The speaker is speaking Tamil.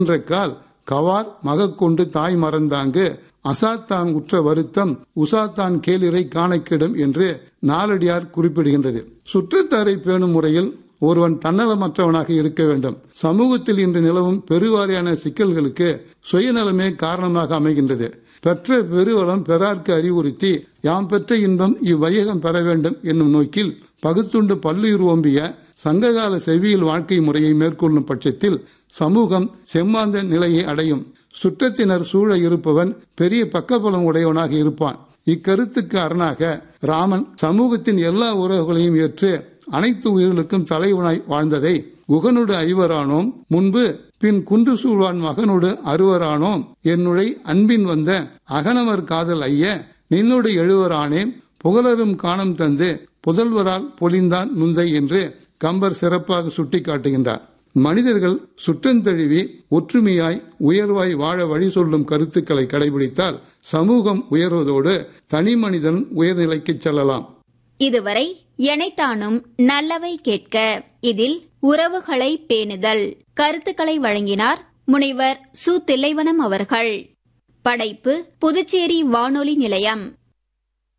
என்ற கால் கவார் மகக்கொண்டு தாய் மறந்தாங்கு அசாத்தான் உற்ற வருத்தம் உசாத்தான் கேளிரை காணக்கிடும் என்று நாலடியார் குறிப்பிடுகின்றது சுற்றத்தாரை பேணும் முறையில் ஒருவன் தன்னலமற்றவனாக இருக்க வேண்டும் சமூகத்தில் இன்று நிலவும் பெருவாரியான சிக்கல்களுக்கு சுயநலமே காரணமாக அமைகின்றது பெற்ற பெருவளம் பெறார்க்கு அறிவுறுத்தி யாம் பெற்ற இன்பம் இவ்வையகம் பெற வேண்டும் என்னும் நோக்கில் பகுத்துண்டு பல்லுயிர் ஓம்பிய சங்ககால செவியல் வாழ்க்கை முறையை மேற்கொள்ளும் பட்சத்தில் சமூகம் செம்மாந்த நிலையை அடையும் சுற்றத்தினர் சூழ இருப்பவன் பெரிய பக்கபலம் உடையவனாக இருப்பான் இக்கருத்துக்கு அரணாக ராமன் சமூகத்தின் எல்லா உறவுகளையும் ஏற்று அனைத்து உயிர்களுக்கும் தலைவனாய் வாழ்ந்ததை குகனோடு ஐவரானோம் முன்பு பின் குன்று சூழ்வான் மகனோடு அறுவரானோம் என்னுடைய அன்பின் வந்த அகனவர் காதல் ஐய நின்னோடு எழுவரானேன் புகழரும் காணம் தந்து புதல்வரால் பொலிந்தான் நுந்தை என்று கம்பர் சிறப்பாக சுட்டிக்காட்டுகின்றார் மனிதர்கள் சுற்றந்தழுவி ஒற்றுமையாய் உயர்வாய் வாழ வழி சொல்லும் கருத்துக்களை கடைபிடித்தால் சமூகம் உயர்வதோடு தனி மனிதன் உயர்நிலைக்கு செல்லலாம் இதுவரை எனைத்தானும் நல்லவை கேட்க இதில் உறவுகளை பேணுதல் கருத்துக்களை வழங்கினார் முனைவர் சு தில்லைவனம் அவர்கள் படைப்பு புதுச்சேரி வானொலி நிலையம்